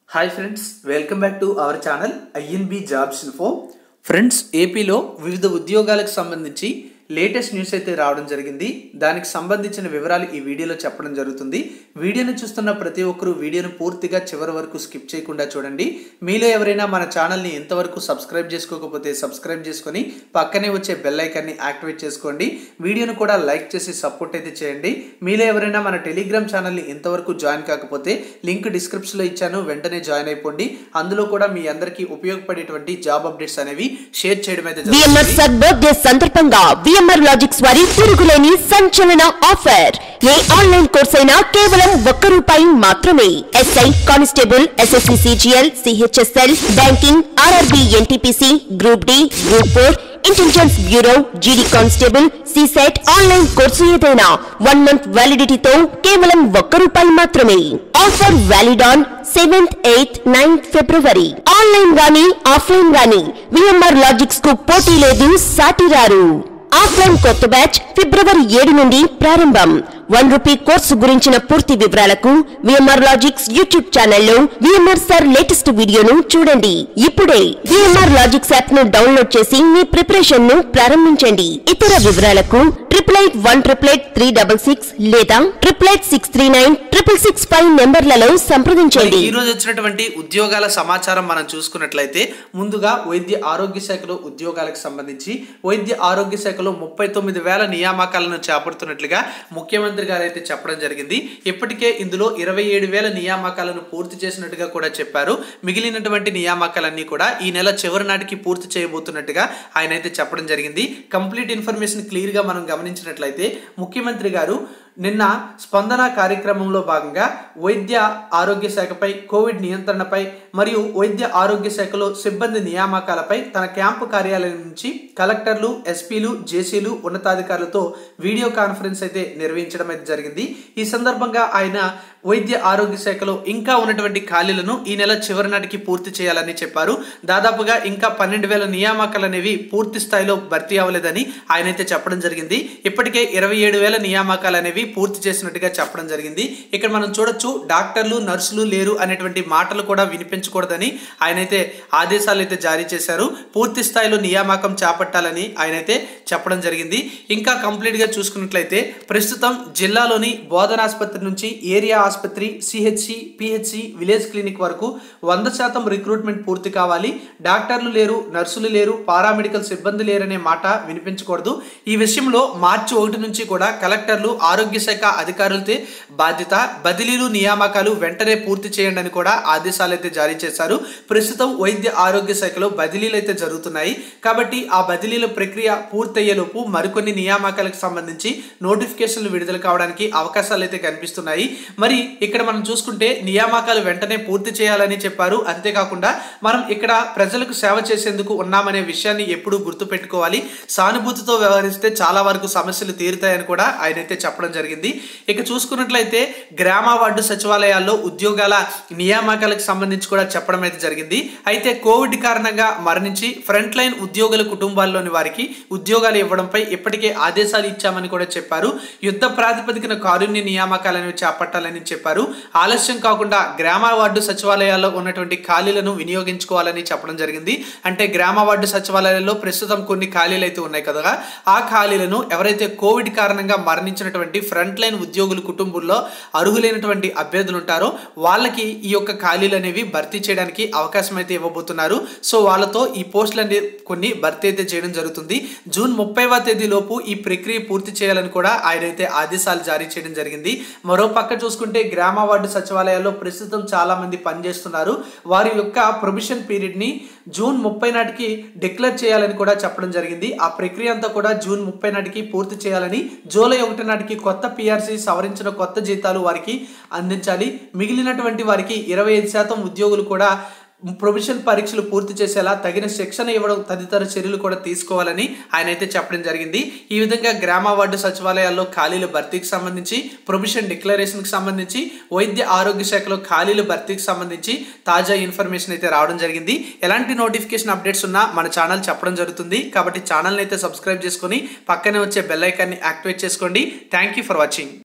hi friends welcome back to our channel INB jobs info friends ఏపీలో వివిధ ఉద్యోగాలకు సంబంధించి లేటెస్ట్ న్యూస్ అయితే రావడం జరిగింది దానికి సంబంధించిన వివరాలు ఈ వీడియోలో చెప్పడం జరుగుతుంది వీడియోను చూస్తున్న ప్రతి ఒక్కరూ వీడియోను పూర్తిగా చివరి వరకు స్కిప్ చేయకుండా చూడండి మీలో ఎవరైనా మన ఛానల్ని ఇంతవరకు సబ్స్క్రైబ్ చేసుకోకపోతే సబ్స్క్రైబ్ చేసుకొని పక్కనే వచ్చే బెల్ ఐకాన్ని యాక్టివేట్ చేసుకోండి వీడియోను కూడా లైక్ చేసి సపోర్ట్ అయితే చేయండి మీలో ఎవరైనా మన టెలిగ్రామ్ ఛానల్ని ఇంతవరకు జాయిన్ కాకపోతే లింక్ డిస్క్రిప్షన్లో ఇచ్చాను వెంటనే జాయిన్ అయిపోండి అందులో కూడా మీ అందరికీ ఉపయోగపడేటువంటి జాబ్ అప్డేట్స్ అనేవి షేర్ చేయడం అయితే విఎంఆర్ జరుగుతుంది సర్ బర్త్డే సందర్భంగా విఎంఆర్ లాజిక్స్ వారి తిరుగులేని సంచలన ఆఫర్ ఏ ఆన్లైన్ కోర్స్ అయినా కేవలం ఒక్క రూపాయి మాత్రమే SI constable SSC CGL CHSL banking RRB NTPC group D group four intelligence bureau GD constable CSAT online course ఏదైనా వన్ మంత్ వ్యాలిడిటీతో కేవలం ఒక్క రూపాయి మాత్రమే offer valid on seventh eighth ninth February online గానీ ఆఫ్లైన్ గానీ విఎంఆర్ లాజిక్స్ కు పోటీ లేదు సాటి రారు ఆఫ్లైన్ కొత్త బ్యాచ్ ఫిబ్రవరి ఏడు నుండి ప్రారంభం వన్ రూపీ కోర్సు గురించిన పూర్తి వివరాలకు విఎంఆర్ లాజిక్స్ యూట్యూబ్ ఛానల్లో విఎంఆర్ సార్ లేటెస్ట్ వీడియోను చూడండి ఇప్పుడే విఎంఆర్ లాజిక్స్ యాప్ ను డౌన్లోడ్ చేసి మీ ప్రిపరేషన్ ను ప్రారంభించండి ఇతర వివరాలకు triple eight one triple eight three double six లేదా triple eight six three nine triple six five నెంబర్లలో సంప్రదించండి ఈ రోజు వచ్చినటువంటి ఉద్యోగాల సమాచారం మనం చూసుకున్నట్లయితే ముందుగా వైద్య ఆరోగ్య శాఖలో ఉద్యోగాలకు సంబంధించి వైద్య ఆరోగ్య శాఖలో ముప్పై తొమ్మిది వేల నియామకాలను చేపడుతున్నట్లుగా ముఖ్యమంత్రి గారు అయితే చెప్పడం జరిగింది ఇప్పటికే ఇందులో ఇరవై ఏడు వేల నియామకాలను పూర్తి చేసినట్టుగా కూడా చెప్పారు మిగిలినటువంటి నియామకాలన్నీ కూడా ఈ నెల చివరి నాటికి పూర్తి చేయబోతున్నట్టుగా ఆయన అయితే చెప్పడం జరిగింది కంప్లీట్ ఇన్ఫర్మేషన్ క్లియర్ గా మనం గమనించినట్లయితే ముఖ్యమంత్రి గారు నిన్న స్పందన కార్యక్రమంలో భాగంగా వైద్య ఆరోగ్య శాఖపై కోవిడ్ నియంత్రణపై మరియు వైద్య ఆరోగ్య శాఖలో సిబ్బంది నియామకాలపై తన క్యాంపు కార్యాలయం నుంచి కలెక్టర్లు ఎస్పీలు జేసీలు ఉన్నతాధికారులతో వీడియో కాన్ఫరెన్స్ అయితే నిర్వహించడం అయితే జరిగింది ఈ సందర్భంగా ఆయన వైద్య ఆరోగ్య శాఖలో ఇంకా ఉన్నటువంటి ఖాళీలను ఈ నెల చివరి నాటికి పూర్తి చేయాలని చెప్పారు దాదాపుగా ఇంకా పన్నెండు వేల నియామకాలు అనేవి పూర్తి స్థాయిలో భర్తీ అవ్వలేదని ఆయన అయితే చెప్పడం జరిగింది ఇప్పటికే ఇరవై ఏడు వేల నియామకాలు అనేవి పూర్తి చేసినట్టుగా చెప్పడం జరిగింది ఇక్కడ మనం చూడొచ్చు డాక్టర్లు నర్సులు లేరు అనేటువంటి మాటలు కూడా వినిపించకూడదని ఆయన అయితే ఆదేశాలు అయితే జారీ చేశారు పూర్తి స్థాయిలో నియామకం చేపట్టాలని ఆయన అయితే చెప్పడం జరిగింది ఇంకా కంప్లీట్ గా చూసుకున్నట్లయితే ప్రస్తుతం జిల్లాలోని బోధనాసుపత్రి నుంచి ఏరియా ఆసుపత్రి సిహెచ్సి పిహెచ్సి విలేజ్ క్లినిక్ వరకు వంద శాతం రిక్రూట్మెంట్ పూర్తి కావాలి డాక్టర్లు లేరు నర్సులు లేరు పారామెడికల్ సిబ్బంది లేరనే మాట వినిపించకూడదు ఈ విషయంలో మార్చి ఒకటి నుంచి కూడా కలెక్టర్లు ఆరోగ్య శాఖ అధికారులతో బాధ్యత బదిలీలు నియామకాలు వెంటనే పూర్తి చేయండి అని కూడా ఆదేశాలు అయితే జారీ చేశారు ప్రస్తుతం వైద్య ఆరోగ్య శాఖలో బదిలీలు అయితే జరుగుతున్నాయి కాబట్టి ఆ బదిలీల ప్రక్రియ పూర్తయ్యేలోపు మరికొన్ని నియామకాలకు సంబంధించి నోటిఫికేషన్లు విడుదల కావడానికి అవకాశాలు అయితే కనిపిస్తున్నాయి మరి ఇక్కడ మనం చూసుకుంటే నియామకాలు వెంటనే పూర్తి చేయాలని చెప్పారు అంతేకాకుండా మనం ఇక్కడ ప్రజలకు సేవ చేసేందుకు ఉన్నామనే విషయాన్ని ఎప్పుడూ గుర్తుపెట్టుకోవాలి సానుభూతితో వ్యవహరిస్తే చాలా వరకు సమస్యలు తీరుతాయని కూడా ఆయన అయితే చెప్పడం జరిగింది ఇక చూసుకున్నట్లయితే గ్రామ వార్డు సచివాలయాల్లో ఉద్యోగాల నియామకాలకు సంబంధించి కూడా చెప్పడం అయితే జరిగింది అయితే కోవిడ్ కారణంగా మరణించి ఫ్రంట్ లైన్ ఉద్యోగుల కుటుంబాల్లోని వారికి ఉద్యోగాలు ఇవ్వడంపై ఇప్పటికే ఆదేశాలు ఇచ్చామని కూడా చెప్పారు యుద్ధ ప్రాతిపదికన కారుణ్య నియామకాలను చేపట్టాలని చెప్పారు ఆలస్యం కాకుండా గ్రామ వార్డు సచివాలయాల్లో ఉన్నటువంటి ఖాళీలను వినియోగించుకోవాలని చెప్పడం జరిగింది అంటే గ్రామ వార్డు సచివాలయాల్లో ప్రస్తుతం కొన్ని ఖాళీలు అయితే ఉన్నాయి కదా ఆ ఖాళీలను ఎవరైతే కోవిడ్ కారణంగా మరణించినటువంటి ఫ్రంట్ లైన్ ఉద్యోగుల కుటుంబంలో అర్హులైనటువంటి అభ్యర్థులు ఉంటారో వాళ్ళకి ఈ యొక్క ఖాళీలు అనేవి భర్తీ చేయడానికి అవకాశం అయితే ఇవ్వబోతున్నారు సో వాళ్ళతో ఈ పోస్టులు అనేవి కొన్ని భర్తీ అయితే చేయడం జరుగుతుంది జూన్ ముప్పైవ తేదీలోపు ఈ ప్రక్రియ పూర్తి చేయాలని కూడా ఆయన అయితే ఆదేశాలు జారీ చేయడం జరిగింది మరో పక్క చూసుకుంటే గ్రామ వార్డు సచివాలయాల్లో ప్రస్తుతం చాలా మంది పనిచేస్తున్నారు వారి యొక్క ప్రొబిషన్ పీరియడ్ ని జూన్ ముప్పై నాటికి డిక్లేర్ చేయాలని కూడా చెప్పడం జరిగింది ఆ ప్రక్రియ అంతా కూడా జూన్ ముప్పై నాటికి పూర్తి చేయాలని జూలై ఒకటి నాటికి కొత్త పిఆర్సీ సవరించిన కొత్త జీతాలు వారికి అందించాలి మిగిలినటువంటి వారికి ఇరవై ఐదు శాతం ఉద్యోగులు కూడా ప్రొఫెషన్ పరీక్షలు పూర్తి చేసేలా తగిన శిక్షణ ఇవ్వడం తదితర చర్యలు కూడా తీసుకోవాలని ఆయన అయితే చెప్పడం జరిగింది ఈ విధంగా గ్రామ వార్డు సచివాలయాల్లో ఖాళీల భర్తీకి సంబంధించి ప్రొఫెషన్ డిక్లరేషన్కి సంబంధించి వైద్య ఆరోగ్య శాఖలో ఖాళీల భర్తీకి సంబంధించి తాజా ఇన్ఫర్మేషన్ అయితే రావడం జరిగింది ఎలాంటి నోటిఫికేషన్ అప్డేట్స్ ఉన్నా మన ఛానల్ చెప్పడం జరుగుతుంది కాబట్టి ఛానల్ని అయితే సబ్స్క్రైబ్ చేసుకొని పక్కనే వచ్చే బెల్ ఐకాన్ని యాక్టివేట్ చేసుకోండి థ్యాంక్ యూ ఫర్ వాచింగ్